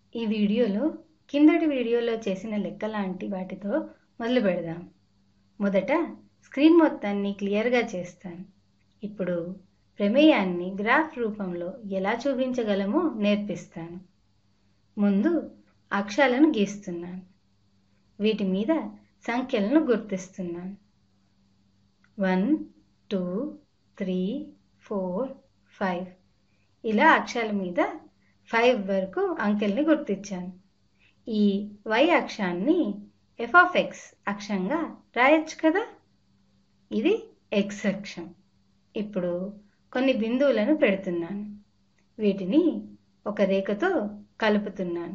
ఈ వీడియోలో కిందటి వీడియోలో చేసిన లెక్క లాంటి వాటితో మొదలు పెడదాం మొదట స్క్రీన్ మొత్తాన్ని క్లియర్గా చేస్తాను ఇప్పుడు ప్రమేయాన్ని గ్రాఫ్ రూపంలో ఎలా చూపించగలమో నేర్పిస్తాను ముందు అక్షరాలను గీస్తున్నాను వీటి మీద సంఖ్యలను గుర్తిస్తున్నాను one two three four five ఇలా అక్షరాల మీద ఫైవ్ వరకు అంకెల్ని గుర్తించాను ఈ వై అక్షాన్ని ఎఫ్ ఆఫ్ ఎక్స్ అక్షంగా రాయొచ్చు కదా ఇది ఎక్స్ అక్షం ఇప్పుడు కొన్ని బిందువులను పెడుతున్నాను వీటిని ఒక రేఖతో కలుపుతున్నాను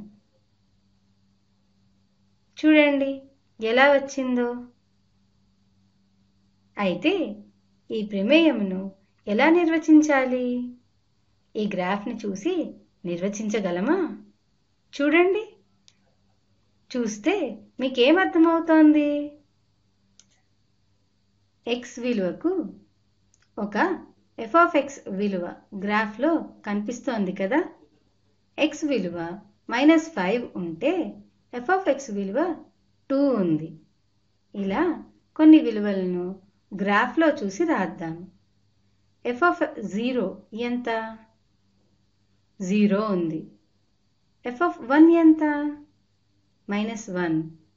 చూడండి ఎలా వచ్చిందో అయితే ఈ ప్రమేయమును ఎలా నిర్వచించాలి ఈ గ్రాఫ్ని చూసి నిర్వచించగలమా చూడండి చూస్తే మీకేం అర్థమవుతోంది ఎక్స్ విలువకు ఒక ఎఫ్ ఆఫ్ ఎక్స్ విలువ గ్రాఫ్లో కనిపిస్తోంది కదా ఎక్స్ విలువ మైనస్ ఫైవ్ ఉంటే ఎఫ్ ఆఫ్ ఎక్స్ విలువ టూ ఉంది ఇలా కొన్ని విలువలను గ్రాఫ్లో చూసి రాద్దాం ఎఫ్ ఆఫ్ జీరో ఎంత జీరో ఉంది ఎఫ్ ఆఫ్ వన్ ఎంత మైనస్ వన్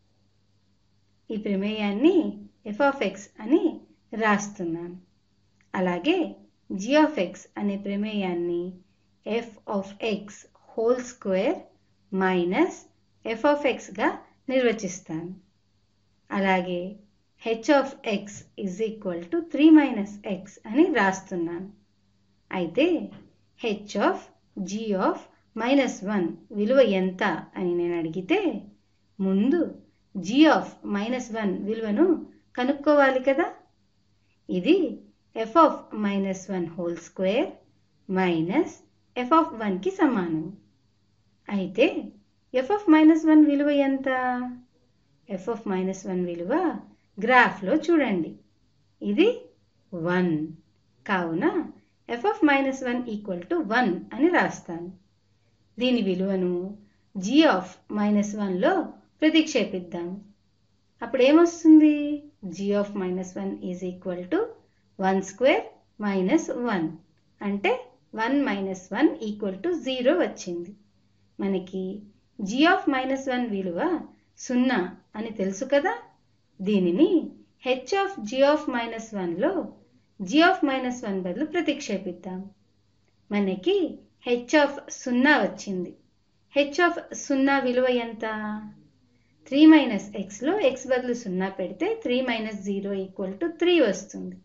ఈ ప్రమేయాన్ని ఎఫ్ ఆఫ్ ఎక్స్ అని రాస్తున్నాను అలాగే జి ఆఫ్ ఎక్స్ అనే ప్రమేయాన్ని f of x whole square minus f of ఎక్స్గా నిర్వచిస్తాను అలాగే h of x is equal to three minus x అని రాస్తున్నాను అయితే h of g of minus one విలువ ఎంత అని నేను అడిగితే ముందు జీ ఆఫ్ మైనస్ వన్ విలువను కనుక్కోవాలి కదా ఇది f of minus one whole square minus f of వన్కి సమానం అయితే ఎఫ్ ఆఫ్ మైనస్ వన్ విలువ ఎంత ఎఫ్ ఆఫ్ మైనస్ వన్ విలువ గ్రాఫ్లో చూడండి ఇది వన్ కావున f of minus one equal to one అని రాస్తాను దీని విలువను జీ ఆఫ్ మైనస్ వన్లో ప్రతిక్షేపిద్దాం అప్పుడు ఏమొస్తుంది g of minus one is equal to one square minus one అంటే one minus one equal to zero వచ్చింది మనకి జీ ఆఫ్ మైనస్ వన్ విలువ సున్నా అని తెలుసు కదా దీనిని h of g of minus వన్లో జీ ఆఫ్ మైనస్ వన్ బదులు ప్రతిక్షేపిద్దాం మనకి హెచ్ ఆఫ్ సున్నా వచ్చింది హెచ్ ఆఫ్ సున్నా విలువ ఎంత త్రీ మైనస్ ఎక్స్లో ఎక్స్ బదులు సున్నా పెడితే three minus zero equal to three వస్తుంది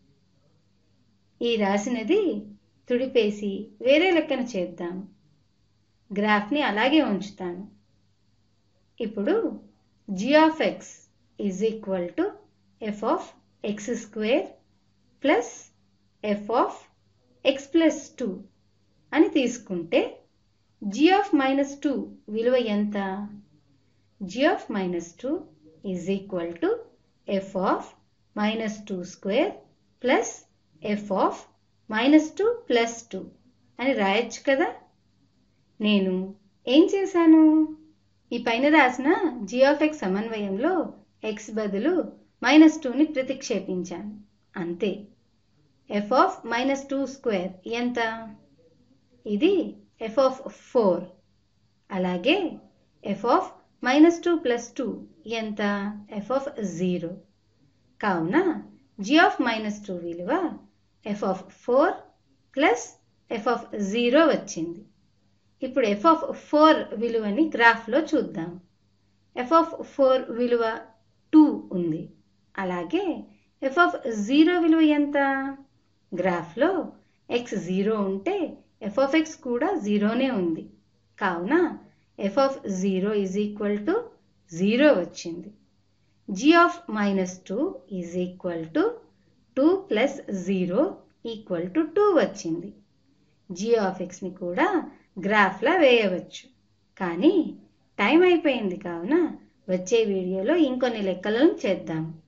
ఈ రాసినది తుడిపేసి వేరే లెక్కన చేద్దాం గ్రాఫ్ని అలాగే ఉంచుతాను ఇప్పుడు g of x is equal to f of x square plus f of x plus two అని తీసుకుంటే జీ ఆఫ్ మైనస్ టూ విలువ ఎంత g of minus two is equal to f of minus two square plus f of minus two plus two అని రాయొచ్చు కదా నేను ఏం చేశాను ఈ పైన రాసిన జీ ఆఫ్ ఎక్స్ సమన్వయంలో ఎక్స్ బదులు మైనస్ టూని ప్రతిక్షేపించాను అంతే f of minus two square ఎంత ఇది ఎఫ్ ఆఫ్ ఫోర్ అలాగే f of minus two plus two ఎంత ఎఫ్ ఆఫ్ జీరో కావున జీ ఆఫ్ మైనస్ టూ విలువ f of four plus f of zero వచ్చింది ఇప్పుడు ఎఫ్ ఆఫ్ ఫోర్ విలువని గ్రాఫ్లో చూద్దాం ఎఫ్ ఆఫ్ ఫోర్ విలువ టూ ఉంది అలాగే ఎఫ్ ఆఫ్ జీరో విలువ ఎంత గ్రాఫ్లో ఎక్స్ జీరో ఉంటే ఎఫ్ ఆఫ్ ఎక్స్ కూడా జీరోనే ఉంది కావున f of zero is equal to zero వచ్చింది g of minus two is equal to two plus zero equal to two వచ్చింది జీ ఆఫ్ ఎక్స్ని కూడా గ్రాఫ్లా వేయవచ్చు కానీ టైం అయిపోయింది కావున వచ్చే వీడియోలో ఇంకొన్ని లెక్కలను చేద్దాం